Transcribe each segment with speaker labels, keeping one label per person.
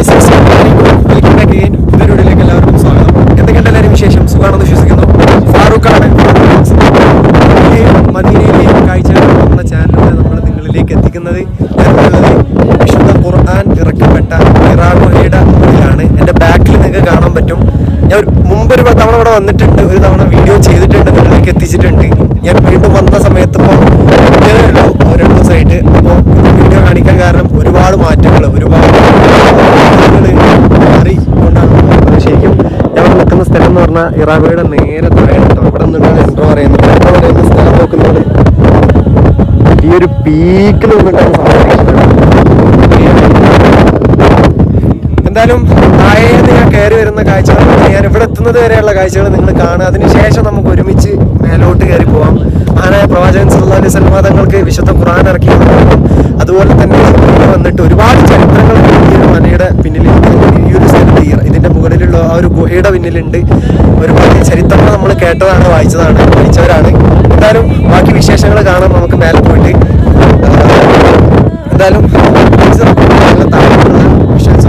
Speaker 1: Guys welcome back again പുതിയൊരു വീഡിയോയിലേക്ക് എല്ലാവർക്കും സ്വാഗതം എന്തൊക്കെയുണ്ട് എല്ലാവരും വിശേഷം സുഖമാണെന്ന് വിശ്വസിക്കുന്നു ഫാറൂഖാണ് മക്കയിലെയും മദീനയിലെയും കാഴ്ചകൾ എന്ന ചാനലിലൂടെ നമ്മൾ നിങ്ങളിലേക്ക് എത്തിക്കുന്നത് ഞാനുള്ളത് വിശുദ്ധ ഖുർആൻ ഇറക്കപ്പെട്ട ഇറാ ഗുഹയുടെ മുന്നിലാണ് എൻ്റെ ബാക്കിൽ നിങ്ങൾക്ക് കാണാൻ പറ്റും ഞാൻ ഒരു- മുമ്പ് ഒരു തവണ ഇവിടെ വന്നിട്ടുണ്ട് ഒരു തവണ വീഡിയോ ചെയ്തിട്ടുണ്ട് നിങ്ങളിലേക്ക് എത്തിച്ചിട്ടുണ്ട് ഞാൻ വീണ്ടും വന്ന സമയത്ത് ഇപ്പോൾ ഇതേ ഉള്ളൂ ഒരു രണ്ട് ദിവസമായിട്ട് അപ്പോൾ വീഡിയോ കാണിക്കാൻ കാരണം ഒരുപാട് മാറ്റങ്ങൾ ഒരുപാട് മാറി കൊണ്ടാണ് പോകുന്നത്. ശരിക്കും ഞാൻ ഇവിടെ നിൽക്കുന്ന സ്ഥലം എന്ന് പറഞ്ഞാൽ ഇറാബയുടെ നേരെ താഴെ കേട്ടോ ഇവിടെ നിന്നിട്ടാണ് എൻട്രോ പറയുന്നത് എൻട്രോ പറയുന്ന സ്ഥലം നോക്കുന്നത് ഈ ഒരു പീക്കിൽ നിന്നിട്ടാണ് സംഭവിക്കുന്നത് എന്തായാലും താഴേന്ന് ഞാൻ കയറി വരുന്ന കാഴ്ചകൾ ഞാൻ ഇവിടെ എത്തുന്നത് വരെയുള്ള കാഴ്ചകൾ നിങ്ങൾ കാണുക അതിനുശേഷം നമുക്ക് ഒരുമിച്ച് മേലോട്ട് കയറി പോവാം മഹാനായ പ്രവാചകൻ സല്ലല്ലാഹു അലൈഹി വസല്ലം തങ്ങൾക്ക് വിശുദ്ധ ഖുർആൻ ഇറക്കി കൊടുക്കുന്നു അതുപോലെ തന്നെ ഇവിടെ വന്നിട്ട് ഒരുപാട് ചരിത്രങ്ങൾ ഈ ഒരു മലയുടെ പിന്നിലുണ്ട് ഈ ഒരു സ്ഥലത്ത് ഈ- ഇതിന്റെ മുകളിലുള്ള ആ ഒരു ഗുഹയുടെ പിന്നിലുണ്ട് ഒരുപാട് ചരിത്രങ്ങൾ നമ്മൾ കേട്ടതാണ് വായിച്ചതാണ് വായിച്ചവരാണ് എന്തായാലും ബാക്കി വിശേഷങ്ങൾ കാണാൻ നമുക്ക് മേലെ പോയിട്ട് ആ, എന്തായാലും ഇത് നല്ല താഴെയുള്ള വിഷ്വൽസ്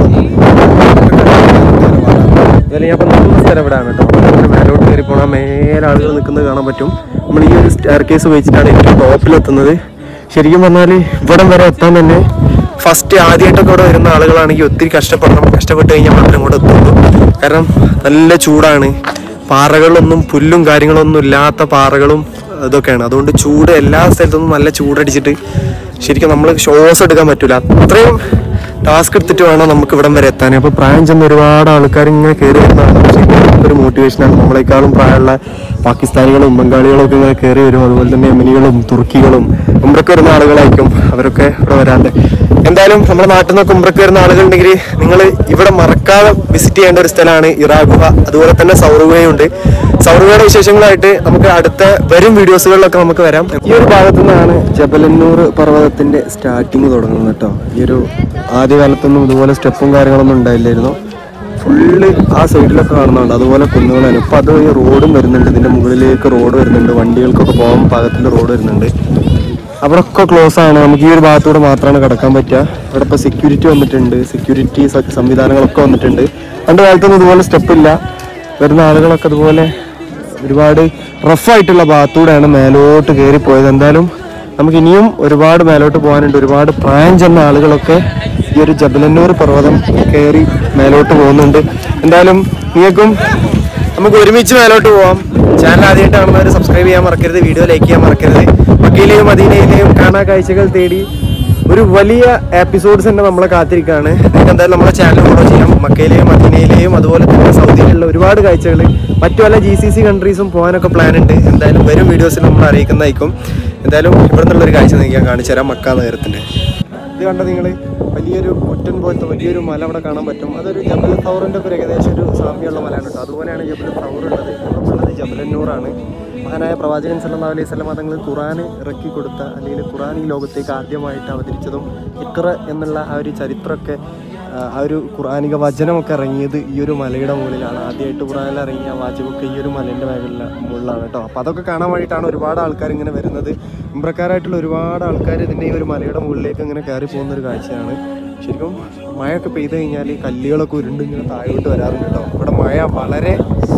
Speaker 1: ഞാൻ ഇപ്പം നിൽക്കുന്ന സ്ഥലം ഇവിടെയാണ് കേട്ടോ ഇവിടെ മേലോട്ട് കയറി പോകണം മേലെ ആളുകൾ നിൽക്കുന്നത് കാണാൻ പറ്റും നമ്മൾ ഈ ഒരു സ്റ്റെയർ കേസ് വെച്ചിട്ടാണ് ഏറ്റവും ടോപ്പിലെത്തുന്നത് ശരിക്കും പറഞ്ഞാൽ ഇവിടം വരെ എത്താൻ തന്നെ ഫസ്റ്റ് ആദ്യമായിട്ടൊക്കെ ഇവിടെ വരുന്ന ആളുകളാണെങ്കിൽ ഒത്തിരി കഷ്ടപ്പെടണം കഷ്ടപ്പെട്ട് കഴിഞ്ഞാൽ മാത്രമേ ഇങ്ങോട്ട് എത്തുള്ളൂ കാരണം നല്ല ചൂടാണ് പാറകളൊന്നും പുല്ലും കാര്യങ്ങളൊന്നും ഇല്ലാത്ത പാറകളും ഇതൊക്കെയാണ് അതുകൊണ്ട് ചൂട് എല്ലാ സ്ഥലത്തുനിന്നും നല്ല ചൂടടിച്ചിട്ട് ശരിക്കും നമ്മൾ ശ്വാസം എടുക്കാൻ പറ്റൂല അത്രയും ടാസ്ക് എടുത്തിട്ട് വേണം നമുക്ക് ഇവിടം വരെ എത്താൻ അപ്പോൾ പ്രായം ചെന്ന ഒരുപാട് ആൾക്കാർ ഇങ്ങനെ കയറി വരുന്നതാണ് ശരിക്കും നമുക്കൊരു മോട്ടിവേഷനാണ് നമ്മളെക്കാളും പ്രായമുള്ള പാകിസ്ഥാനികളും ബംഗാളികളും ഒക്കെ ഇങ്ങനെ കയറി വരും അതുപോലെ തന്നെ യമനികളും തുർക്കികളും ഉമ്രക്ക് വരുന്ന ആളുകളായിരിക്കും അവരൊക്കെ ഇവിടെ വരാണ്ട് എന്തായാലും നമ്മുടെ നാട്ടിൽ നിന്നൊക്കെ ഉമ്രക്ക് വരുന്ന ആളുകളുണ്ടെങ്കിൽ നിങ്ങൾ ഇവിടെ മറക്കാതെ വിസിറ്റ് ചെയ്യേണ്ട ഒരു സ്ഥലമാണ് ഇറാ ഗുഹ അതുപോലെ തന്നെ സൗറുഗുഹയുണ്ട് സൗറുഗയുടെ വിശേഷങ്ങളായിട്ട് നമുക്ക് അടുത്ത വരും വീഡിയോസുകളിലൊക്കെ നമുക്ക് വരാം ഈ ഒരു ഭാഗത്തു നിന്നാണ് ജബലന്നൂർ പർവ്വതത്തിന്റെ സ്റ്റാർട്ടിങ് തുടങ്ങുന്നത് കേട്ടോ ഈ ഒരു ആദ്യകാലത്തൊന്നും ഇതുപോലെ സ്റ്റെപ്പും കാര്യങ്ങളൊന്നും ഉണ്ടായില്ലായിരുന്നു ഫുള്ള് ആ സൈഡിലൊക്കെ കാണുന്നുണ്ട് അതുപോലെ കുന്നുകളാണ് ഇപ്പൊ അത് ഈ റോഡും വരുന്നുണ്ട് ഇതിന്റെ മുകളിലേക്ക് റോഡ് വരുന്നുണ്ട് വണ്ടികൾക്കൊക്കെ പോകാൻ പാകത്തിൽ റോഡ് വരുന്നുണ്ട് അവിടെ ഒക്കെ ക്ലോസ് ആണ് നമുക്ക് ഈ ഒരു ഭാഗത്തൂടെ മാത്രമാണ് കിടക്കാൻ പറ്റുക ഇവിടെ ഇപ്പോൾ സെക്യൂരിറ്റി വന്നിട്ടുണ്ട് സെക്യൂരിറ്റി സംവിധാനങ്ങളൊക്കെ വന്നിട്ടുണ്ട് പണ്ട് കാലത്തൊന്നും ഇതുപോലെ സ്റ്റെപ്പ് ഇല്ല വരുന്ന ആളുകളൊക്കെ അതുപോലെ ഒരുപാട് റഫായിട്ടുള്ള ഭാഗത്തൂടെയാണ് മേലോട്ട് കയറി പോയത് എന്തായാലും നമുക്ക് ഇനിയും ഒരുപാട് മേലോട്ട് പോകാനുണ്ട് ഒരുപാട് പ്രായം ചെന്ന ആളുകളൊക്കെ ഈ ഒരു ജബലന്നൂർ പർവ്വതം കയറി മേലോട്ട് പോകുന്നുണ്ട് എന്തായാലും നിങ്ങൾക്കും നമുക്ക് ഒരുമിച്ച് മേലോട്ട് പോവാം ചാനൽ ആദ്യമായിട്ട് കാണുന്നവർ സബ്സ്ക്രൈബ് ചെയ്യാൻ മറക്കരുത് വീഡിയോ ലൈക്ക് ചെയ്യാൻ മറക്കരുത് മക്കയിലെയും മദീനയിലെയും കാണാ കാഴ്ചകൾ തേടി ഒരു വലിയ എപ്പിസോഡ്സ് തന്നെ നമ്മളെ കാത്തിരിക്കുകയാണ് നിങ്ങൾക്ക് എന്തായാലും നമ്മുടെ ചാനൽ ഫോളോ ചെയ്യാം മക്കയിലെയും മദീനയിലെയും അതുപോലെ തന്നെ സൗദിയിലുള്ള ഒരുപാട് കാഴ്ചകൾ മറ്റു പല ജി സി സി കൺട്രീസും പോകാനൊക്കെ പ്ലാൻ ഉണ്ട് എന്തായാലും വരും വീഡിയോസിൽ നമ്മൾ അറിയിക്കുന്നതായിരിക്കും എന്തായാലും ഇവിടെ നിന്നുള്ളൊരു കാഴ്ച നിങ്ങൾക്ക് ഞാൻ കാണിച്ചു തരാം മക്ക നഗരത്തിൻ്റെ ഇത് കണ്ട നിങ്ങൾ വലിയൊരു ഒറ്റൻ പോലത്തെ വലിയൊരു മല അവിടെ കാണാൻ പറ്റും അതൊരു ജബൽ സൗറിൻ്റെ ഒക്കെ ഒരു ഏകദേശം ഒരു സാമ്യമുള്ള മലയാണ് കേട്ടോ അതുപോലെയാണ് ജബൽ സൗർ ഉള്ളത് ഉള്ളത് ജബലന്നൂറാണ് മഹാനായ പ്രവാചകൻ സല്ലല്ലാഹു അലൈഹി വസല്ലം തങ്ങൾ ഖുറാൻ ഇറക്കി കൊടുത്ത അല്ലെങ്കിൽ ഖുറാൻ ഈ ലോകത്തേക്ക് ആദ്യമായിട്ട് അവതരിച്ചതും ഇക്ര എന്നുള്ള ആ ഒരു ചരിത്രമൊക്കെ ആ, ആ ഒരു ഖുറാനിക വചനമൊക്കെ ഇറങ്ങിയത് ഈ ഒരു മലയുടെ മുകളിലാണ് ആദ്യമായിട്ട് ഖുറാനിൽ ഇറങ്ങിയ വാചകമൊക്കെ ഈ ഒരു മലേൻ്റെ മേഖല മുകളിലാണ് കേട്ടോ അപ്പോൾ അതൊക്കെ കാണാൻ വേണ്ടിയിട്ടാണ് ഒരുപാട് ആൾക്കാർ ഇങ്ങനെ വരുന്നത് ഇമ്പ്രക്കാരായിട്ടുള്ള ഒരുപാട് ആൾക്കാർ ഇതിൻ്റെ ഈ ഒരു മലയുടെ മുകളിലേക്ക് ഇങ്ങനെ കയറി പോകുന്ന ഒരു കാഴ്ചയാണ് ശരിക്കും മഴയൊക്കെ പെയ്ത് കഴിഞ്ഞാൽ ഈ കല്ലുകളൊക്കെ ഉരുണ്ട് ഇങ്ങനെ താഴോട്ട് വരാറുണ്ട് കേട്ടോ ഇവിടെ മഴ വളരെ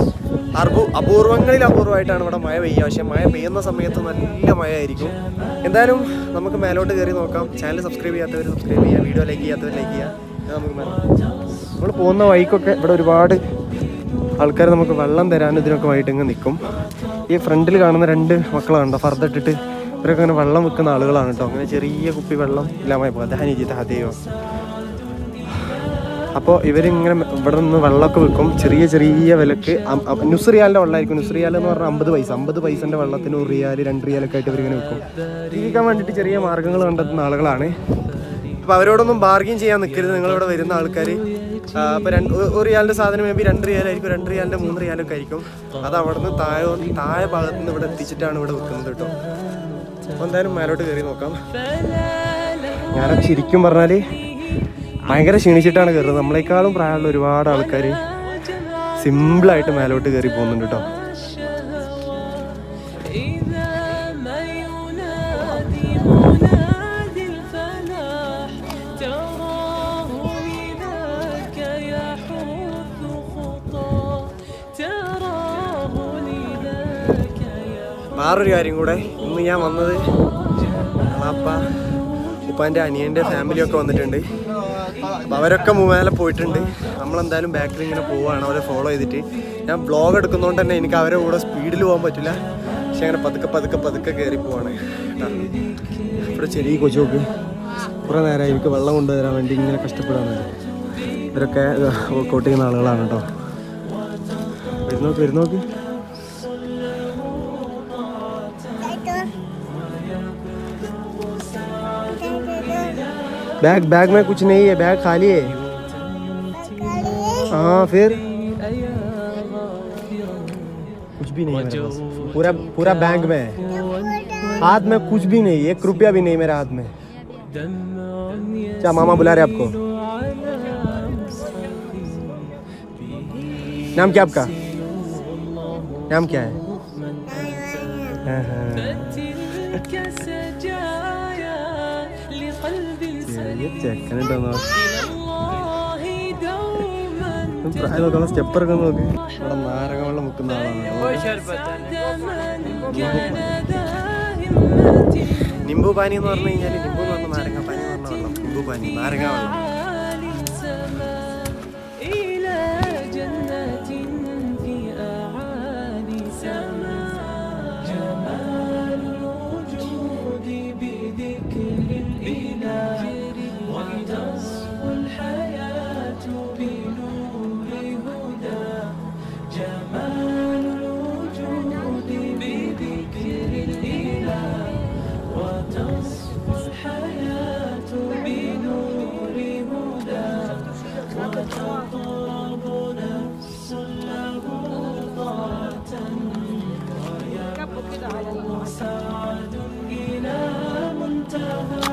Speaker 1: അർബു അപൂർവങ്ങളിൽ അപൂർവമായിട്ടാണ് ഇവിടെ മഴ പെയ്യുക പക്ഷേ മഴ പെയ്യുന്ന സമയത്ത് നല്ല മഴ ആയിരിക്കും എന്തായാലും നമുക്ക് മേലോട്ട് കയറി നോക്കാം ചാനൽ സബ്സ്ക്രൈബ് ചെയ്യാത്തവർ സബ്സ്ക്രൈബ് ചെയ്യുക വീഡിയോ ലൈക്ക് ചെയ്യാത്തവർ ലൈക്ക് ചെയ്യുക ഇത് നമുക്ക് നമ്മൾ പോകുന്ന വഴിക്കൊക്കെ ഇവിടെ ഒരുപാട് ആൾക്കാർ നമുക്ക് വെള്ളം തരാനും ഇതിനൊക്കെ വൈകിട്ട് ഇങ്ങനെ നിൽക്കും ഈ ഫ്രണ്ടിൽ കാണുന്ന രണ്ട് മക്കളാണ് ഫർദ ഇട്ടിട്ട് ഇവരൊക്കെ അങ്ങനെ വെള്ളം വെക്കുന്ന ആളുകളാണ് കേട്ടോ അങ്ങനെ ചെറിയ കുപ്പി വെള്ളം ഇല്ലാമായി പോകും ദഹനിജി ദഹദേയോ അപ്പോൾ ഇവരിങ്ങനെ ഇവിടെ നിന്ന് വെള്ളമൊക്കെ വെക്കും ചെറിയ ചെറിയ വിലക്ക് അം- അം- നുസ്രിയാലിൻ്റെ വെള്ളമായിരിക്കും നുസ്രിയാൽ എന്ന് പറഞ്ഞാൽ അമ്പത് പൈസ അമ്പത് പൈസൻ്റെ വെള്ളത്തിന് ഒരു റിയാൽ രണ്ട് റിയാലൊക്കെ ആയിട്ട് ഇവരിങ്ങനെ വെക്കും ജീവിക്കാൻ വേണ്ടിയിട്ട് ചെറിയ മാർഗ്ഗങ്ങൾ കണ്ടെത്തുന്ന ആളുകളാണ് അപ്പോൾ അവരോടൊന്നും ബാർഗിൻ ചെയ്യാൻ നിൽക്കരുത് നിങ്ങളിവിടെ വരുന്ന ആൾക്കാർ അപ്പോൾ രണ്ട് ഒ- ഒരു റിയാലിൻ്റെ സാധനം മേ ബി രണ്ട് റിയാലായിരിക്കും രണ്ട് റിയാലിൻ്റെ മൂന്ന് റിയാലൊക്കെ ആയിരിക്കും അത് അവിടെ നിന്ന് താഴെ വന്ന് താഴെ ഭാഗത്ത് നിന്ന് ഇവിടെ എത്തിച്ചിട്ടാണ് ഇവിടെ വെക്കുന്നത് കേട്ടോ അപ്പോൾ എന്തായാലും മേലോട്ട് കയറി നോക്കാം ഞാനൊക്കെ ശരിക്കും പറഞ്ഞാൽ ഭയങ്കര ക്ഷീണിച്ചിട്ടാണ് കയറുന്നത് നമ്മളെക്കാളും പ്രായമുള്ള ഒരുപാട് ആൾക്കാർ സിമ്പിളായിട്ട് മേലോട്ട് കയറി പോകുന്നുണ്ട് കേട്ടോ
Speaker 2: إذا ما ينادي منادي الفلاح تراه إذا
Speaker 1: വേറൊരു കാര്യം കൂടെ ഇന്ന് ഞാൻ വന്നത് അപ്പ ഉപ്പാൻ്റെ അനിയൻ്റെ ഫാമിലിയൊക്കെ വന്നിട്ടുണ്ട് അപ്പം അവരൊക്കെ മേലെ പോയിട്ടുണ്ട് നമ്മളെന്തായാലും ബാക്കിൽ ഇങ്ങനെ പോവുകയാണ് അവരെ ഫോളോ ചെയ്തിട്ട് ഞാൻ ബ്ലോഗ് എടുക്കുന്നതുകൊണ്ട് തന്നെ എനിക്ക് അവരുടെ കൂടെ സ്പീഡിൽ പോകാൻ പറ്റില്ല പക്ഷെ അങ്ങനെ പതുക്കെ പതുക്കെ പതുക്കെ കയറി പോവാണ് കേട്ടോ ഇവിടെ ചെറിയ കൊച്ചുനോക്ക് കുറേ നേരമായി എനിക്ക് വെള്ളം കൊണ്ടുവരാൻ വേണ്ടി ഇങ്ങനെ കഷ്ടപ്പെടാനുണ്ട് ഇവരൊക്കെ വർക്കൗട്ട് ചെയ്യുന്ന ആളുകളാണ് കേട്ടോ വരുന്നോക്ക് വരുന്നോക്ക് बैग बैग में कुछ नहीं है बैग खाली है हाँ फिर कुछ भी नहीं है मेरे पास पूरा पूरा बैंक में है हाथ में कुछ भी नहीं एक रुपया भी नहीं मेरे हाथ में क्या मामा बुला रहे आपको नाम क्या आपका नाम क्या है हाँ, हाँ।
Speaker 2: تلك سجايا لقلب
Speaker 1: ചെറിയ ചെക്കനുണ്ടെന്നോ
Speaker 2: إلى الله دوما
Speaker 1: പ്രായം നോക്കാനുള്ള സ്റ്റെപ്പ് ഇറക്കാൻ നോക്ക് ഇവിടെ നാരക വെള്ളം മുക്കുന്ന ആളാണ്
Speaker 2: من كان ذا همة
Speaker 1: നിംബു പാനി എന്ന് പറഞ്ഞു കഴിഞ്ഞാൽ നിംബു എന്ന് പറഞ്ഞ നാരങ്ങ പാനി എന്ന് പറഞ്ഞ വെള്ളം നിംബു പാനി നാരങ്ങ വെള്ളം
Speaker 2: عالي السماء إلى جنة في أعالي سماء جمال الوجود بذكر الإله وتصفو الحياة بنور هدى جمال الوجود بذكر الإله وتصفو الحياة بنور هدى وتطلب نفس له طاعة ويبلغ سعد إلى منتهى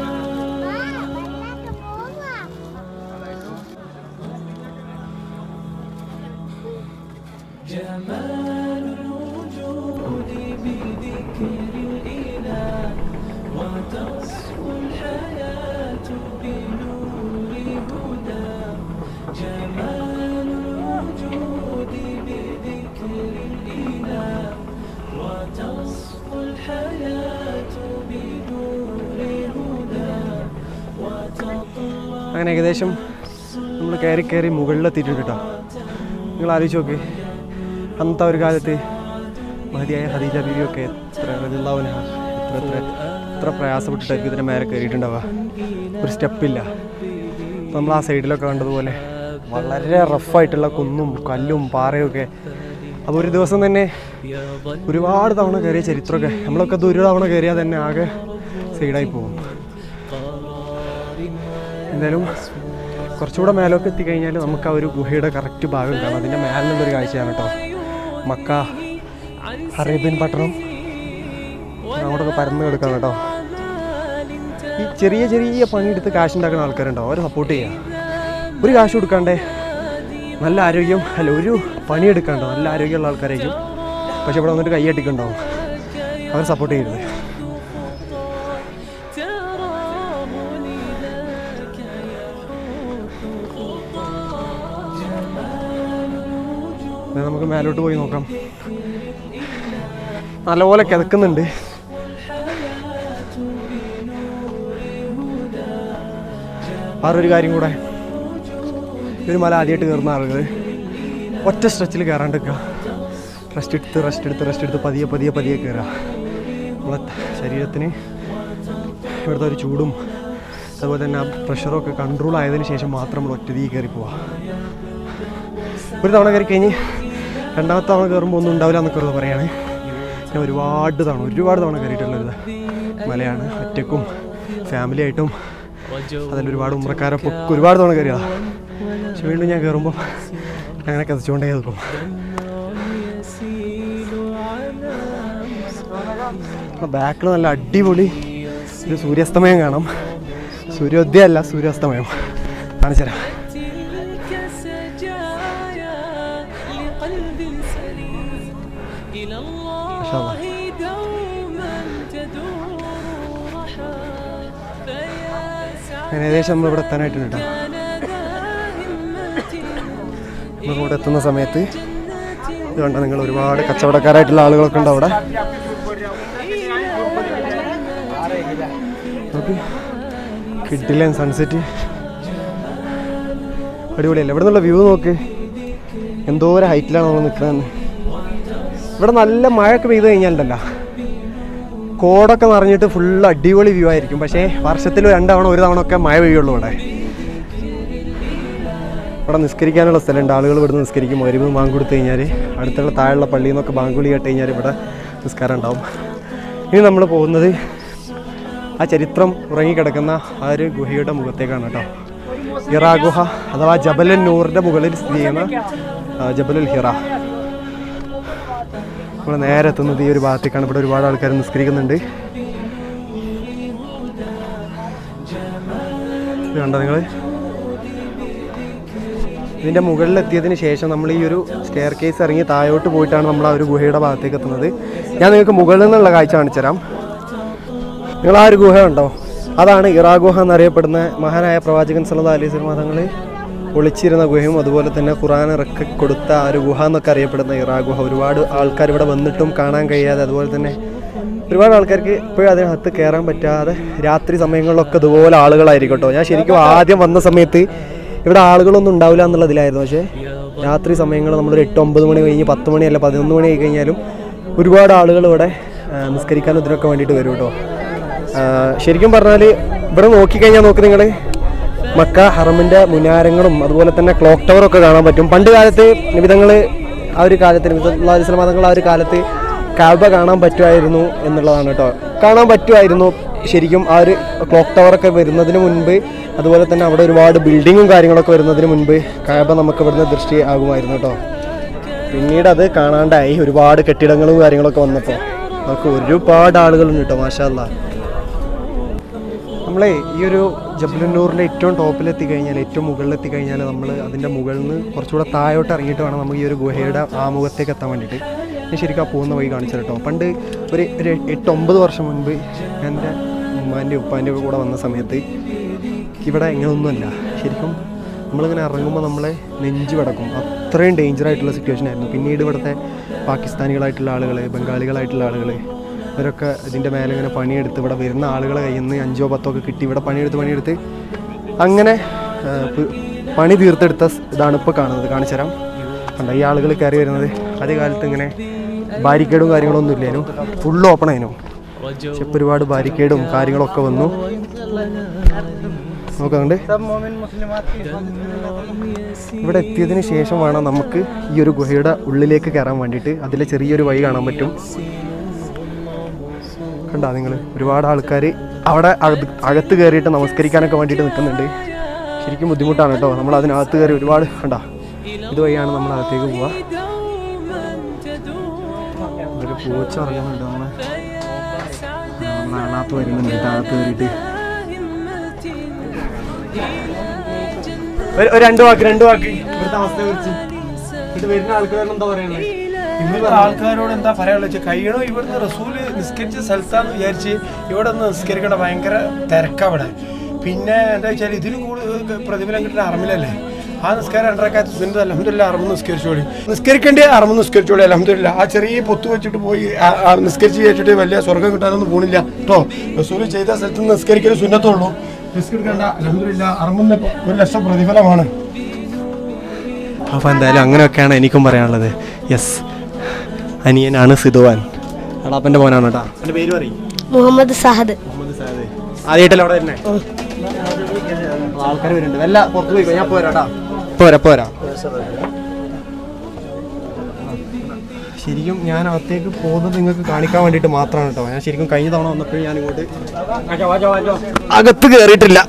Speaker 2: جمال الوجود بذكر الإله وتصفو الحياة بنور هدى جمال الوجود بذكر الإله وتصفو الحياة بنور هدى وتطلع
Speaker 1: അങ്ങനെ ഏകദേശം നമ്മൾ കയറി കയറി മുകളിലെത്തിയിട്ടുണ്ട് കേട്ടോ നിങ്ങൾ ആലോചിച്ച് നോക്ക് അന്നത്തെ ഒരു കാലത്ത് മതിയായ ഹദീജ ബീവിയൊക്കെ എത്ര റളിയല്ലാഹു അൻഹ, എത്ര എത്ര എത്ര പ്രയാസപ്പെട്ടിട്ടായിരിക്കും ഇതിൻ്റെ മേലെ കയറിയിട്ടുണ്ടാവുക ഒരു സ്റ്റെപ്പില്ല അപ്പം നമ്മൾ ആ സൈഡിലൊക്കെ കണ്ടതുപോലെ വളരെ റഫായിട്ടുള്ള കുന്നും കല്ലും പാറയൊക്കെ അപ്പോൾ ഒരു ദിവസം തന്നെ ഒരുപാട് തവണ കയറിയ ചരിത്രമൊക്കെ നമ്മളൊക്കെ ഇത് ഒരു തവണ കയറിയാൽ തന്നെ ആകെ സൈഡായി പോകും എന്തായാലും കുറച്ചുകൂടെ മേലോട്ട് എത്തിക്കഴിഞ്ഞാൽ നമുക്ക് ആ ഒരു ഗുഹയുടെ കറക്റ്റ് ഭാഗം കാണാം അതിൻ്റെ മേലിലുള്ളൊരു കാഴ്ചയാണ് കേട്ടോ മക്ക അറേബ്യൻ പട്ടണം അങ്ങോട്ടൊക്കെ പരന്ന് കിടക്കാം കേട്ടോ ഈ ചെറിയ ചെറിയ പണിയെടുത്ത് കാശ് ഉണ്ടാക്കുന്ന ആൾക്കാരുണ്ടോ അവരെ സപ്പോർട്ട് ചെയ്യുക ഒരു കാശ് കൊടുക്കാണ്ടേ നല്ല ആരോഗ്യം അല്ല ഒരു പണിയെടുക്കാണ്ടോ നല്ല ആരോഗ്യമുള്ള ആൾക്കാരായിരിക്കും പക്ഷെ ഇവിടെ വന്നിട്ട് കൈയട്ടിക്കുണ്ടാവും അവർ സപ്പോർട്ട് ചെയ്യരുത്
Speaker 2: تراه لذاك يحوط خطاه
Speaker 1: എന്നാ നമുക്ക് മേലോട്ട് പോയി നോക്കാം നല്ലപോലെ കിതക്കുന്നുണ്ട് വേറൊരു കാര്യം കൂടെ ഈ ഒരു മല ആദ്യമായിട്ട് കയറുന്ന ആളുകൾ ഒറ്റ സ്ട്രെച്ചിൽ കയറാണ്ടിരിക്കുക റെസ്റ്റ് എടുത്ത് റെസ്റ്റ് എടുത്ത് റെസ്റ്റ് എടുത്ത് പതിയെ പതിയെ പതിയെ കയറുക നമ്മളെ ശരീരത്തിന് ഇവിടുത്തെ ഒരു ചൂടും അതുപോലെ തന്നെ ആ പ്രഷറും ഒക്കെ കൺട്രോൾ ആയതിനു ശേഷം മാത്രം നമ്മൾ ഒറ്റ തീ കയറി പോവുക ഒരു തവണ കയറി കഴിഞ്ഞ് രണ്ടാമത്തെ തവണ കയറുമ്പോൾ ഒന്നും ഉണ്ടാവില്ല എന്നൊക്കെ വെറുതെ പറയാണ് ഞാൻ ഒരുപാട് തവണ ഒരുപാട് തവണ കയറിയിട്ടുള്ളൊരു മലയാണ് ഒറ്റക്കും ഫാമിലി ആയിട്ടും അതിൽ ഒരുപാട് ഉമ്രക്കാരൊക്കെ ഒക്കെ ഒരുപാട് തവണ കയറിയതാണ് പക്ഷെ വീണ്ടും ഞാൻ കയറുമ്പോൾ അങ്ങനെ കത്തിച്ചുകൊണ്ടേ നിൽക്കും ബാക്കിൽ നല്ല അടിപൊളി ഒരു സൂര്യാസ്തമയം കാണാം സൂര്യോദയമല്ല സൂര്യാസ്തമയം കാണിച്ചു തരാം
Speaker 2: تلك سجايا لقلب سليم إلى
Speaker 1: شاء الله.
Speaker 2: الله دوما تدور رحى فيا
Speaker 1: അങ്ങനെ ഏകദേശം നമ്മളിവിടെ എത്താനായിട്ടുണ്ട് കേട്ടോ
Speaker 2: سعد ذا همة
Speaker 1: നമ്മളിവിടെ എത്തുന്ന സമയത്ത് ഇത് കണ്ട നിങ്ങൾ ഒരുപാട് കച്ചവടക്കാരായിട്ടുള്ള ആളുകളൊക്കെ ഉണ്ട് അവിടെ നോക്ക് കിട്ടില്ല സൺസെറ്റ് അടിപൊളിയല്ലേ ഇവിടെ നിന്നുള്ള വ്യൂ നോക്ക് എന്തോരം ഹൈറ്റിലാണ് നമ്മൾ നിൽക്കുന്നത് ഇവിടെ നല്ല മഴയൊക്കെ പെയ്ത് കഴിഞ്ഞാലുണ്ടല്ലോ കോടൊക്കെ നിറഞ്ഞിട്ട് ഫുൾ അടിപൊളി വ്യൂ ആയിരിക്കും പക്ഷേ വർഷത്തിൽ രണ്ടവണ ഒരു തവണ ഒക്കെ മഴ പെയ്യുള്ളൂ ഇവിടെ ഇവിടെ നിസ്കരിക്കാനുള്ള സ്ഥലമുണ്ട് ആളുകൾ ഇവിടെ നിസ്കരിക്കും ഒരു ബാങ്ക് കൊടുത്തു കഴിഞ്ഞാൽ അടുത്തുള്ള താഴെയുള്ള പള്ളിയിൽ നിന്നൊക്കെ ബാങ്ക് വിളി കേട്ട് കഴിഞ്ഞാൽ ഇവിടെ നിസ്കാരം ഉണ്ടാവും ഇനി നമ്മൾ പോകുന്നത് ആ ചരിത്രം ഉറങ്ങിക്കിടക്കുന്ന ആ ഒരു ഗുഹയുടെ മുഖത്തേക്കാണ് കേട്ടോ ഹിറ ഗുഹ അഥവാ ജബലുൻ നൂറിൻ്റെ മുകളിൽ സ്ഥിതി ചെയ്യുന്ന ആ, ജബലുൽ ഹിറ നമ്മൾ നേരെ എത്തുന്നത് ഈ ഒരു ഭാഗത്തേക്കാണ് ഇവിടെ ഒരുപാട് ആൾക്കാർ നിസ്കരിക്കുന്നുണ്ട് ഇത് കണ്ടോ നിങ്ങൾ ഇതിൻ്റെ മുകളിലെത്തിയതിന് ശേഷം നമ്മൾ ഈ ഒരു സ്റ്റെയർ കേസ് ഇറങ്ങി താഴോട്ട് പോയിട്ടാണ് നമ്മൾ ആ ഒരു ഗുഹയുടെ ഭാഗത്തേക്ക് എത്തുന്നത് ഞാൻ നിങ്ങൾക്ക് മുകളിൽ നിന്നുള്ള കാഴ്ച കാണിച്ചു തരാം നിങ്ങൾ ആ ഒരു ഗുഹ ഉണ്ടോ അതാണ് ഇറാ ഗുഹ എന്നറിയപ്പെടുന്ന മഹാനായ പ്രവാചകൻ സല്ലല്ലാഹു അലൈഹി വസല്ലം തങ്ങൾ ഒളിച്ചിരുന്ന ഗുഹയും അതുപോലെ തന്നെ ഖുറാൻ ഇറക്കി കൊടുത്ത ആ ഒരു ഗുഹ എന്നൊക്കെ അറിയപ്പെടുന്ന ഇറാ ഗുഹ ഒരുപാട് ആൾക്കാർ ഇവിടെ വന്നിട്ടും കാണാൻ കഴിയാതെ അതുപോലെ തന്നെ ഒരുപാട് ആൾക്കാർക്ക് ഇപ്പോഴും അതിനകത്ത് കയറാൻ പറ്റാതെ രാത്രി സമയങ്ങളിലൊക്കെ ഇതുപോലെ ആളുകളായിരിക്കും കേട്ടോ ഞാൻ ശരിക്കും ആദ്യം വന്ന സമയത്ത് ഇവിടെ ആളുകളൊന്നും ഉണ്ടാവില്ല എന്നുള്ളതിലായിരുന്നു പക്ഷേ രാത്രി സമയങ്ങൾ നമ്മളൊരു എട്ട് ഒമ്പത് മണി കഴിഞ്ഞ് പത്ത് മണി അല്ല പതിനൊന്ന് മണി ആയി കഴിഞ്ഞാലും ഒരുപാട് ആളുകൾ ഇവിടെ ആ, നിസ്കരിക്കാനും ഇതിനൊക്കെ വേണ്ടിയിട്ട് വരും കേട്ടോ ആ, ശരിക്കും പറഞ്ഞാൽ ഇവിടെ നോക്കിക്കഴിഞ്ഞാൽ നോക്ക് നിങ്ങൾ മക്ക ഹറമിൻ്റെ മുനാരങ്ങളും അതുപോലെ തന്നെ ക്ലോക്ക് ടവറൊക്കെ കാണാൻ പറ്റും പണ്ട് കാലത്ത് നിമിതങ്ങൾ ആ ഒരു കാലത്ത് നിമിതങ്ങൾ മതങ്ങൾ ആ ഒരു കാലത്ത് കാബ കാണാൻ പറ്റുമായിരുന്നു എന്നുള്ളതാണ് കേട്ടോ കാണാൻ പറ്റുമായിരുന്നു ശരിക്കും ആ ഒരു ക്ലോക്ക് ടവറൊക്കെ വരുന്നതിന് മുൻപ് അതുപോലെ തന്നെ അവിടെ ഒരുപാട് ബിൽഡിങ്ങും കാര്യങ്ങളൊക്കെ വരുന്നതിന് മുൻപ് കാബ നമുക്ക് ഇവിടുന്ന് ദൃഷ്ടി ആകുമായിരുന്നു കേട്ടോ പിന്നീട് അത് കാണാണ്ടായി ഒരുപാട് കെട്ടിടങ്ങളും കാര്യങ്ങളൊക്കെ വന്നപ്പോൾ നമുക്ക് ഒരുപാട് ആളുകളുണ്ട് കേട്ടോ മാഷാല്ല നമ്മളെ ഈ ഒരു ജബലുന്നൂറിൻ്റെ ഏറ്റവും ടോപ്പിലെത്തി കഴിഞ്ഞാൽ ഏറ്റവും മുകളിലെത്തി കഴിഞ്ഞാൽ നമ്മൾ അതിൻ്റെ മുകളിൽ നിന്ന് കുറച്ചുകൂടെ താഴോട്ട് ഇറങ്ങിയിട്ട് വേണം നമുക്ക് ഈ ഒരു ഗുഹയുടെ ആമുഖത്തേക്ക് എത്താൻ വേണ്ടിയിട്ട് ഞാൻ ശരിക്കും ആ പോകുന്ന വഴി കാണിച്ചു കേട്ടോ പണ്ട് ഒരു ഒരു എട്ട് ഒമ്പത് വർഷം മുൻപ് എൻ്റെ ഉമ്മാൻ്റെ ഉപ്പാൻ്റെ ഒക്കെ കൂടെ വന്ന സമയത്ത് ഇവിടെ ഇങ്ങനെയൊന്നുമല്ല ശരിക്കും നമ്മളിങ്ങനെ ഇറങ്ങുമ്പോൾ നമ്മളെ നെഞ്ച് കിടക്കും അത്രയും ഡേഞ്ചർ ആയിട്ടുള്ള സിറ്റുവേഷൻ ആയിരുന്നു പിന്നീട് ഇവിടുത്തെ പാകിസ്ഥാനികളായിട്ടുള്ള ആളുകൾ ബംഗാളികളായിട്ടുള്ള ആളുകൾ ഇവരൊക്കെ ഇതിൻ്റെ മേലെ ഇങ്ങനെ പണിയെടുത്ത് ഇവിടെ വരുന്ന ആളുകളെ കയ്യിൽ നിന്ന് അഞ്ചോ പത്തോ ഒക്കെ കിട്ടി ഇവിടെ പണിയെടുത്ത് പണിയെടുത്ത് അങ്ങനെ ആ, പ്- പണി തീർത്തെടുത്ത സ് ഇതാണ് ഇപ്പോൾ കാണുന്നത് കാണിച്ചു തരാം കണ്ട ഈ ആളുകൾ കയറി വരുന്നത് അതേ കാലത്ത് ഇങ്ങനെ ബാരിക്കേഡും കാര്യങ്ങളൊന്നും ഇല്ലേനു ഫുള്ള് ഓപ്പൺ ആയിരുന്നു പക്ഷെ ഇപ്പോൾ ഒരുപാട് ബാരിക്കേഡും കാര്യങ്ങളൊക്കെ വന്നു നോക്കുന്നുണ്ട് ഇവിടെ എത്തിയതിന് ശേഷം വേണം നമുക്ക് ഈ ഒരു ഗുഹയുടെ ഉള്ളിലേക്ക് കയറാൻ വേണ്ടിയിട്ട് അതിലെ ചെറിയൊരു വഴി കാണാൻ പറ്റും കണ്ടാ നിങ്ങൾ ഒരുപാട് ആൾക്കാർ അവിടെ അകത്ത് അകത്ത് കയറിയിട്ട് നമസ്കരിക്കാനൊക്കെ വേണ്ടിയിട്ട് നിൽക്കുന്നുണ്ട് ശരിക്കും ബുദ്ധിമുട്ടാണ് കേട്ടോ നമ്മൾ അതിനകത്ത് കയറി ഒരുപാട് കണ്ടാ ഇതുവഴിയാണ് നമ്മൾ അകത്തേക്ക് പോവുക ഒരു പൂച്ച ഇറങ്ങുന്നുണ്ട് നമ്മളെ നമ്മളെ അണാത്ത് വരുന്നുണ്ട് താഴത്ത് കയറിയിട്ട് ഒരു ഒരു രണ്ട് വാക്ക് രണ്ട് വാക്ക് ഇവിടുത്തെ അവസ്ഥയെ കുറിച്ച് ഇത് വരുന്ന ആൾക്കാരോട് എന്താ പറയുന്നത്
Speaker 3: ഇവിടുത്തെ ആൾക്കാരോട് എന്താ പറയാനുള്ള വെച്ചാൽ കഴിയണോ ഇവിടുന്ന് റസൂല് നിസ്കരിച്ച സ്ഥലത്താന്ന് വിചാരിച്ച് ഇവിടെ ഒന്ന് നിസ്കരിക്കണ ഭയങ്കര തിരക്കാ ഇവിടെ പിന്നെ എന്താ വെച്ചാൽ ഇതിന് കൂടുതൽ പ്രതിഫലം കിട്ടുന്ന അറമിലല്ലേ ആ നിസ്കാരം രണ്ടരക്കാത്ത സുന്നത്ത് അലഹമില്ല അറമ് നിസ്കരിച്ചോളി നിസ്കരിക്കേണ്ടേ അറമ് നിസ്കരിച്ചോളി അലഹമില്ല ആ ചെറിയ പൊത്ത് വെച്ചിട്ട് പോയി ആ- ആ നിസ്കരിച്ച് വെച്ചിട്ട് വലിയ സ്വർഗം കിട്ടാനൊന്നും പോണില്ല കേട്ടോ റസൂല് ചെയ്ത സ്ഥലത്ത് നിന്ന് നിസ്കരിക്കൽ സുന്നത്തുള്ളൂ നിസ്കരിക്കേണ്ട അലഹമില്ല അറമുന്ന ഒരു ലക്ഷം പ്രതിഫലമാണ്
Speaker 1: അപ്പോൾ എന്തായാലും അങ്ങനെയൊക്കെയാണ് എനിക്കും പറയാനുള്ളത് യെസ് അനിയനാണ് സിധുവാൻ അടാപ്പൻ്റെ മോനാണ് കേട്ടോ എൻ്റെ പേര് പറയും
Speaker 4: മുഹമ്മദ് സഹദ്
Speaker 1: മുഹമ്മദ് സാദ് ആദ്യമായിട്ടല്ല അവിടെ തന്നെ ആൾക്കാർ വരുന്നുണ്ട് വല്ല പുറത്ത് പോയി ഞാൻ പോരാ കേട്ടോ പോരാ പോരാ ശരിക്കും ഞാൻ അകത്തേക്ക് പോകുന്നത് നിങ്ങൾക്ക് കാണിക്കാൻ വേണ്ടിയിട്ട് മാത്രമാണ് കേട്ടോ ഞാൻ ശരിക്കും കഴിഞ്ഞ തവണ വന്നപ്പോഴും ഞാൻ ഇങ്ങോട്ട് അകത്ത് കയറിയിട്ടില്ല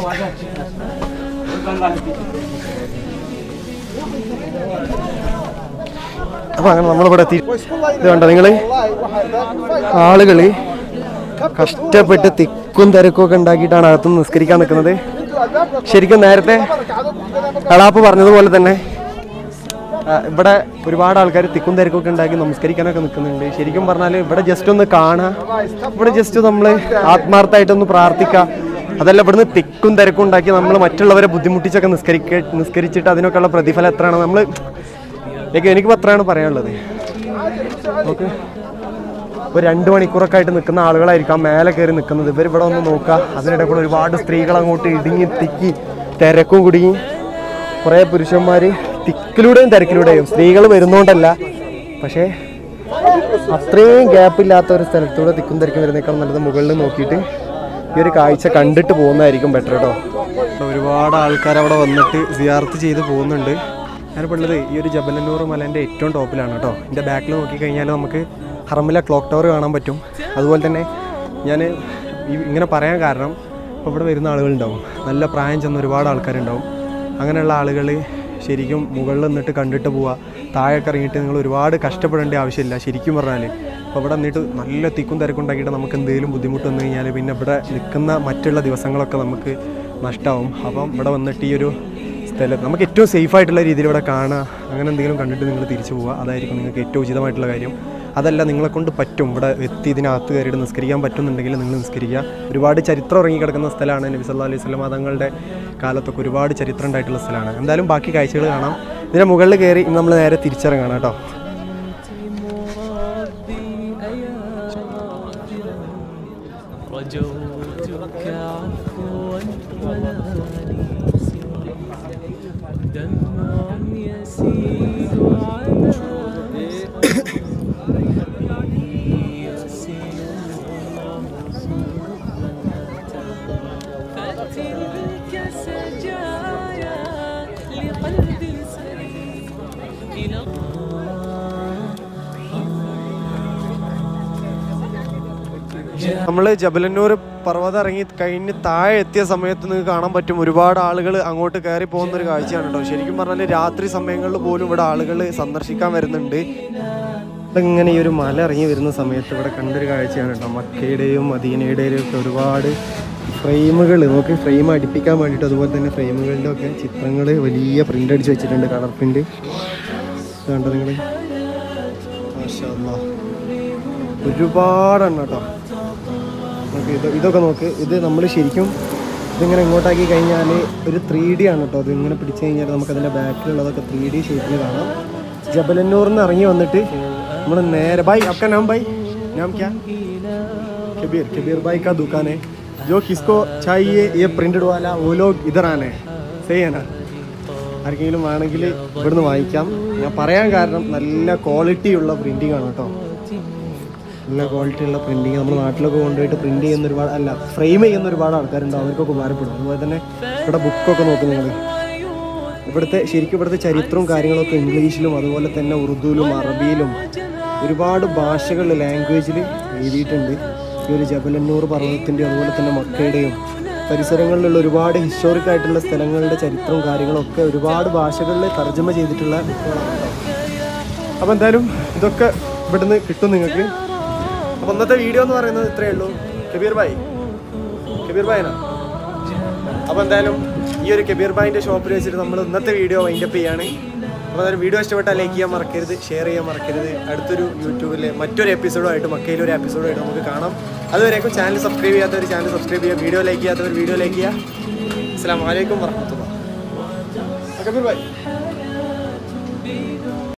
Speaker 1: അപ്പൊ അങ്ങനെ നമ്മളിവിടെ എത്തി ഇത് കണ്ടോ നിങ്ങള് ആളുകള് കഷ്ടപ്പെട്ട് തിക്കും തിരക്കും ഒക്കെ ഉണ്ടാക്കിയിട്ടാണ് അകത്ത് നിസ്കരിക്കാൻ നിൽക്കുന്നത് ശരിക്കും നേരത്തെ കളാപ്പ് പറഞ്ഞതുപോലെ തന്നെ ആ, ഇവിടെ ഒരുപാട് ആൾക്കാർ തിക്കും തിരക്കൊക്കെ ഉണ്ടാക്കി നമസ്കരിക്കാനൊക്കെ നിൽക്കുന്നുണ്ട് ശരിക്കും പറഞ്ഞാൽ ഇവിടെ ജസ്റ്റ് ഒന്ന് കാണാം ഇവിടെ ജസ്റ്റ് നമ്മൾ ആത്മാർത്ഥമായിട്ടൊന്ന് പ്രാർത്ഥിക്കുക അതല്ല ഇവിടുന്ന് തിക്കും തിരക്കും ഉണ്ടാക്കി നമ്മൾ മറ്റുള്ളവരെ ബുദ്ധിമുട്ടിച്ചൊക്കെ നിസ്കരിക്ക നിസ്കരിച്ചിട്ട് അതിനൊക്കെയുള്ള പ്രതിഫലം എത്രയാണ് നമ്മൾ എനിക്ക് എനിക്കിപ്പോൾ അത്രയാണ് പറയാനുള്ളത് ഓക്കെ ഒരു രണ്ട് മണിക്കൂറൊക്കെ ആയിട്ട് നിൽക്കുന്ന ആളുകളായിരിക്കാം മേലെ കയറി നിൽക്കുന്നത് ഇവർ ഇവിടെ ഒന്ന് നോക്കുക അതിനിടെ കൂടെ ഒരുപാട് സ്ത്രീകൾ അങ്ങോട്ട് ഇടുങ്ങി തിക്കി തിരക്കും കുടുങ്ങി കുറേ പുരുഷന്മാർ തിക്കിലൂടെയും തിരക്കിലൂടെയും സ്ത്രീകൾ വരുന്നോണ്ടല്ല പക്ഷേ അത്രയും ഗ്യാപ്പ് ഇല്ലാത്ത ഒരു സ്ഥലത്തൂടെ തിക്കും തിരക്കും വരുന്നേക്കാൾ നല്ലത് മുകളിൽ നോക്കിയിട്ട് ഈ ഒരു കാഴ്ച കണ്ടിട്ട് പോകുന്നതായിരിക്കും ബെറ്റർ കേട്ടോ ഒരുപാട് ആൾക്കാർ അവിടെ വന്നിട്ട് സിയാർത്ത് ചെയ്ത് പോകുന്നുണ്ട് ഞാനിപ്പോൾ ഉള്ളത് ഈ ഒരു ജബലന്നൂർ മലേൻ്റെ ഏറ്റവും ടോപ്പിലാണ് കേട്ടോ എൻ്റെ ബാക്കിൽ നോക്കിക്കഴിഞ്ഞാൽ നമുക്ക് ഹറമില ക്ലോക്ക് ടവർ കാണാൻ പറ്റും അതുപോലെ തന്നെ ഞാൻ ഈ ഇങ്ങനെ പറയാൻ കാരണം ഇപ്പോൾ ഇവിടെ വരുന്ന ആളുകളുണ്ടാവും നല്ല പ്രായം ചെന്ന ഒരുപാട് ആൾക്കാരുണ്ടാവും അങ്ങനെയുള്ള ആളുകൾ ശരിക്കും മുകളിൽ നിന്നിട്ട് കണ്ടിട്ട് പോവുക താഴേക്ക് ഇറങ്ങിയിട്ട് നിങ്ങൾ ഒരുപാട് കഷ്ടപ്പെടേണ്ട ആവശ്യമില്ല ശരിക്കും പറഞ്ഞാൽ അപ്പോൾ ഇവിടെ നിന്നിട്ട് നല്ല തിക്കും തിരക്കും ഉണ്ടാക്കിയിട്ട് നമുക്ക് എന്തെങ്കിലും ബുദ്ധിമുട്ട് വന്നു കഴിഞ്ഞാൽ പിന്നെ ഇവിടെ നിൽക്കുന്ന മറ്റുള്ള ദിവസങ്ങളൊക്കെ നമുക്ക് നഷ്ടമാവും അപ്പം ഇവിടെ വന്നിട്ട് ഈ ഒരു സ്ഥലം നമുക്ക് ഏറ്റവും സേഫ് ആയിട്ടുള്ള രീതിയിൽ ഇവിടെ കാണുക അങ്ങനെ എന്തെങ്കിലും കണ്ടിട്ട് നിങ്ങൾ തിരിച്ചു പോവുക അതായിരിക്കും നിങ്ങൾക്ക് ഏറ്റവും ഉചിതമായിട്ടുള്ള കാര്യം അതല്ല നിങ്ങളെ കൊണ്ട് പറ്റും ഇവിടെ എത്തി ഇതിനകത്ത് കയറിയിട്ട് നിസ്കരിക്കാൻ പറ്റുന്നുണ്ടെങ്കിൽ നിങ്ങൾ നിസ്കരിക്കുക ഒരുപാട് ചരിത്രം ഉറങ്ങിക്കിടക്കുന്ന സ്ഥലമാണ് നബി സല്ലാ അലൈഹി സ്വലം തങ്ങളുടെ കാലത്തൊക്കെ ഒരുപാട് ചരിത്രം ഉണ്ടായിട്ടുള്ള സ്ഥലമാണ് എന്തായാലും ബാക്കി കാഴ്ചകൾ കാണാം ഇതിന് മുകളിൽ കയറി നമ്മൾ നേരെ തിരിച്ചിറങ്ങണം കേട്ടോ
Speaker 2: رجوتك عفوا ولا لي سوى دمع يسيل على فتلك سجايا لقلب سليم إلى
Speaker 1: നമ്മൾ ജബലന്നൂർ പർവ്വതം ഇറങ്ങി കഴിഞ്ഞ് താഴെ എത്തിയ സമയത്ത് നിങ്ങൾക്ക് കാണാൻ പറ്റും ഒരുപാട് ആളുകൾ അങ്ങോട്ട് കയറി പോകുന്ന ഒരു കാഴ്ചയാണ് കേട്ടോ ശരിക്കും പറഞ്ഞാൽ രാത്രി സമയങ്ങളിൽ പോലും ഇവിടെ ആളുകൾ സന്ദർശിക്കാൻ വരുന്നുണ്ട് ഇവിടെ ഇങ്ങനെ ഈ ഒരു മല ഇറങ്ങി വരുന്ന സമയത്ത് ഇവിടെ കണ്ടൊരു കാഴ്ചയാണ് കേട്ടോ മക്കയുടെയും മദീനയുടെയും ഒക്കെ ഒരുപാട് ഫ്രെയിമുകൾ നമുക്ക് ഫ്രെയിം അടിപ്പിക്കാൻ വേണ്ടിയിട്ട് അതുപോലെ തന്നെ ഫ്രെയിമുകളുടെ ഒക്കെ ചിത്രങ്ങൾ വലിയ പ്രിൻ്റ് അടിച്ച് വെച്ചിട്ടുണ്ട് കളർ പ്രിൻ്റ് കണ്ടോ നിങ്ങൾ മാഷാ അല്ലാ. ഒരുപാടെണ്ണം കേട്ടോ നോക്ക് ഇത് ഇതൊക്കെ നോക്ക് ഇത് നമ്മൾ ശരിക്കും ഇതിങ്ങനെ ഇങ്ങോട്ടാക്കി കഴിഞ്ഞാൽ ഒരു ത്രീ ഡി ആണ് കേട്ടോ അത് ഇങ്ങനെ പിടിച്ചു കഴിഞ്ഞാൽ നമുക്ക് അതിൻ്റെ ബാക്കിലുള്ളതൊക്കെ ത്രീ ഡി ഷേപ്പിൽ കാണാം ജബലന്നൂറിൽ നിന്ന് ഇറങ്ങി വന്നിട്ട് നമ്മൾ നേരെ ബൈ आपका नाम भाई नाम क्या कबीर कबीर भाई का दुकान है जो किसको चाहिए ये प्रिंटेड वाला वो लोग इधर आने हैं। सही है ना ആർക്കെങ്കിലും വേണമെങ്കിൽ ഇവിടുന്ന് വാങ്ങിക്കാം ഞാൻ പറയാൻ കാരണം നല്ല ക്വാളിറ്റി ഉള്ള പ്രിന്റിംഗ് ആണ് കേട്ടോ നല്ല ക്വാളിറ്റി ഉള്ള പ്രിന്റിങ് നമ്മുടെ നാട്ടിലൊക്കെ കൊണ്ടുപോയിട്ട് പ്രിന്റ് ചെയ്യുന്ന ഒരുപാട് അല്ല ഫ്രെയിം ചെയ്യുന്ന ഒരുപാട് ആൾക്കാരുണ്ട് അവർക്കൊക്കെ ഉപകാരപ്പെടും അതുപോലെ തന്നെ ഇവിടെ ബുക്കൊക്കെ നോക്കും നിങ്ങൾ ഇവിടുത്തെ ശരിക്കും ഇവിടുത്തെ ചരിത്രവും കാര്യങ്ങളൊക്കെ ഇംഗ്ലീഷിലും അതുപോലെ തന്നെ ഉറുദുവിലും അറബിയിലും ഒരുപാട് ഭാഷകളിൽ ലാംഗ്വേജിൽ എഴുതിയിട്ടുണ്ട് ഈ ഒരു ജബലന്നൂർ പർവ്വതത്തിൻ്റെ അതുപോലെ തന്നെ മക്കയുടെയും പരിസരങ്ങളിലുള്ള ഒരുപാട് ഹിസ്റ്റോറിക് ആയിട്ടുള്ള സ്ഥലങ്ങളുടെ ചരിത്രവും കാര്യങ്ങളൊക്കെ ഒരുപാട് ഭാഷകളിൽ തർജ്ജമ ചെയ്തിട്ടുള്ള ബുക്കുകളാണ് കേട്ടോ അപ്പോൾ എന്തായാലും ഇതൊക്കെ ഇവിടുന്ന് കിട്ടും നിങ്ങൾക്ക് അപ്പോൾ ഇന്നത്തെ വീഡിയോ എന്ന് പറയുന്നത് ഇത്രയേ ഉള്ളൂ കബീർ ഭായ് കബീർ ഭായനാ അപ്പോൾ എന്തായാലും ഈ ഒരു കബീർ ഭായിൻ്റെ ഷോപ്പിൽ വെച്ചിട്ട് നമ്മൾ ഇന്നത്തെ വീഡിയോ വൈൻഡപ്പ് ചെയ്യാണ് അപ്പോൾ എന്തായാലും വീഡിയോ ഇഷ്ടപ്പെട്ടാൽ ലൈക്ക് ചെയ്യാൻ മറക്കരുത് ഷെയർ ചെയ്യാൻ മറക്കരുത് അടുത്തൊരു യൂട്യൂബിലെ മറ്റൊരു എപ്പിസോഡുമായിട്ട് മക്കയിലെ ഒരു എപ്പിസോഡുമായിട്ട് നമുക്ക് കാണാം അതുവരേക്കും ചാനൽ സബ്സ്ക്രൈബ് ചെയ്യാത്തവർ ചാനൽ സബ്സ്ക്രൈബ് ചെയ്യുക വീഡിയോ ലൈക്ക് ചെയ്യാത്തവർ വീഡിയോ ലൈക്ക് ചെയ്യുക അസ്സാം വലൈക്കും വർഹമത്തുള്ള കബീർ ഭായ്